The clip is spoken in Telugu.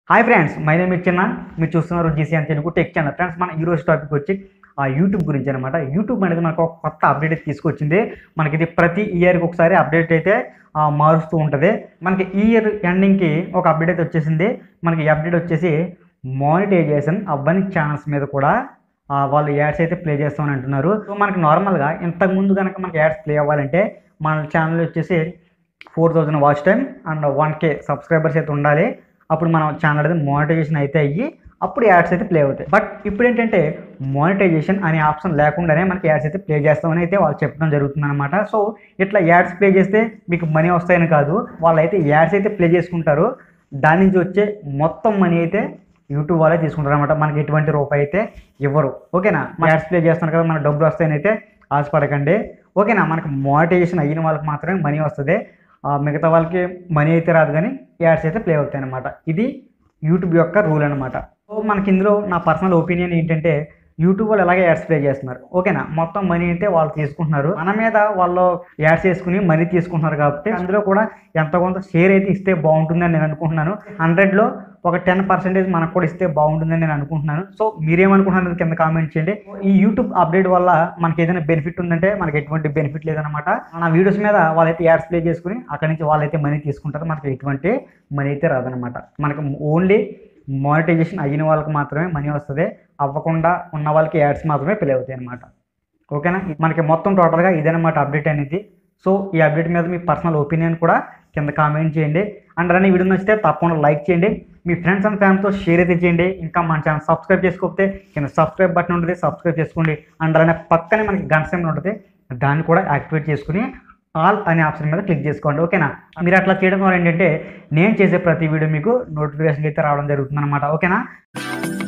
హాయ్ ఫ్రెండ్స్ మై నేమ్ చిన్న మీరు చూస్తున్నారు జీసీ అని తెలుగు టెక్ ఛానల్ ఫ్రెండ్స్ మన ఈ రోజు టాపిక్ వచ్చి ఆ యూట్యూబ్ గురించి అనమాట యూట్యూబ్ అనేది మనకు ఒక కొత్త అప్డేట్ అయితే తీసుకొచ్చింది మనకి ఇది ప్రతి ఇయర్కి ఒకసారి అప్డేట్ అయితే ఆ, మారుస్తూ ఉంటుంది మనకి ఈ ఇయర్ ఎండింగ్కి ఒక అప్డేట్ అయితే వచ్చేసింది మనకి ఈ అప్డేట్ వచ్చేసి మానిటైజేషన్ అవ్వని ఛానల్స్ మీద కూడా ఆ, వాళ్ళు యాడ్స్ అయితే ప్లే చేస్తామని అంటున్నారు సో మనకి నార్మల్గా ఇంతకు ముందు కనుక మనకి యాడ్స్ ప్లే అవ్వాలంటే మన ఛానల్ వచ్చేసి four thousand watch time and one K subscribers అయితే ఉండాలి అప్పుడు మన ఛానల్ అనేది మానిటైజేషన్ అయితే అయ్యి అప్పుడు యాడ్స్ అయితే ప్లే అవుతాయి బట్ ఇప్పుడు ఏంటంటే మానిటైజేషన్ అనే ఆప్షన్ లేకుండానే మనకి యాడ్స్ అయితే ప్లే చేస్తామని అయితే వాళ్ళు చెప్పడం జరుగుతుంది అనమాట సో ఇట్లా యాడ్స్ ప్లే చేస్తే మీకు మనీ వస్తాయని కాదు వాళ్ళు అయితే యాడ్స్ అయితే ప్లే చేసుకుంటారు దాని నుంచి వచ్చే మొత్తం మనీ అయితే యూట్యూబ్ వాళ్ళే తీసుకుంటారు అనమాట మనకి ఎటువంటి రూపాయి అయితే ఇవ్వరు ఓకేనా యాడ్స్ ప్లే చేస్తున్నారు కదా మనకు డబ్బులు వస్తాయని అయితే ఆశపడకండి ఓకేనా మనకు మానిటైజేషన్ అయిన వాళ్ళకి మాత్రమే మనీ వస్తుంది ఆ, మిగతా వాళ్ళకి మనీ అయితే రాదు కానీ యాడ్స్ అయితే ప్లే అవుతాయి అనమాట ఇది యూట్యూబ్ యొక్క రూల్ అనమాట సో మనకి ఇందులో నా పర్సనల్ ఒపీనియన్ ఏంటంటే యూట్యూబ్ వాళ్ళు ఎలాగే యాడ్స్ ప్లే చేస్తున్నారు ఓకేనా మొత్తం మనీ అయితే వాళ్ళు తీసుకుంటున్నారు మన మీద వాళ్ళు యాడ్స్ చేసుకుని మనీ తీసుకుంటున్నారు కాబట్టి అందులో కూడా ఎంత కొంత షేర్ అయితే ఇస్తే బాగుంటుందని నేను అనుకుంటున్నాను హండ్రెడ్లో ఒక టెన్ పర్సెంటేజ్ మనకు కూడా ఇస్తే బాగుంటుందని నేను అనుకుంటున్నాను సో మీరేమనుకుంటున్నారు కింద కామెంట్ చేయండి ఈ యూట్యూబ్ అప్డేట్ వల్ల మనకి ఏదైనా బెనిఫిట్ ఉందంటే మనకి ఎటువంటి బెనిఫిట్ లేదనమాట మన వీడియోస్ మీద వాళ్ళైతే యాడ్స్ ప్లే చేసుకుని అక్కడి నుంచి వాళ్ళైతే మనీ తీసుకుంటారు మనకి ఎటువంటి మనీ అయితే రాదనమాట మనకి ఓన్లీ మానిటైజేషన్ అయిన వాళ్ళకి మాత్రమే మనీ వస్తుంది అవ్వకుండా ఉన్న వాళ్ళకి యాడ్స్ మాత్రమే ప్లే అవుతాయి అనమాట ఓకేనా మనకి మొత్తం టోటల్గా ఇదనమాట అప్డేట్ అనేది సో ఈ అప్డేట్ మీద మీ పర్సనల్ ఒపీనియన్ కూడా కింద కామెంట్ చేయండి అండ్ అలానే వీడియో నచ్చితే తప్పకుండా లైక్ చేయండి మీ ఫ్రెండ్స్ అండ్ ఫ్యామిలీతో షేర్ అయితే చేయండి ఇంకా మన ఛానల్ సబ్స్క్రైబ్ చేసుకోకపోతే కింద సబ్స్క్రైబ్ బటన్ ఉంటుంది సబ్స్క్రైబ్ చేసుకోండి అండ్ అలానే పక్కనే మనకి గంట సింబల్ ఉంటుంది దాన్ని కూడా యాక్టివేట్ చేసుకుని ఆల్ అనే ఆప్షన్ మీద క్లిక్ చేసుకోండి ఓకేనా మీరు అట్లా చేయడం వల్ల ఏంటంటే నేను చేసే ప్రతి వీడియో మీకు నోటిఫికేషన్ అయితే రావడం జరుగుతుంది అనమాట ఓకేనా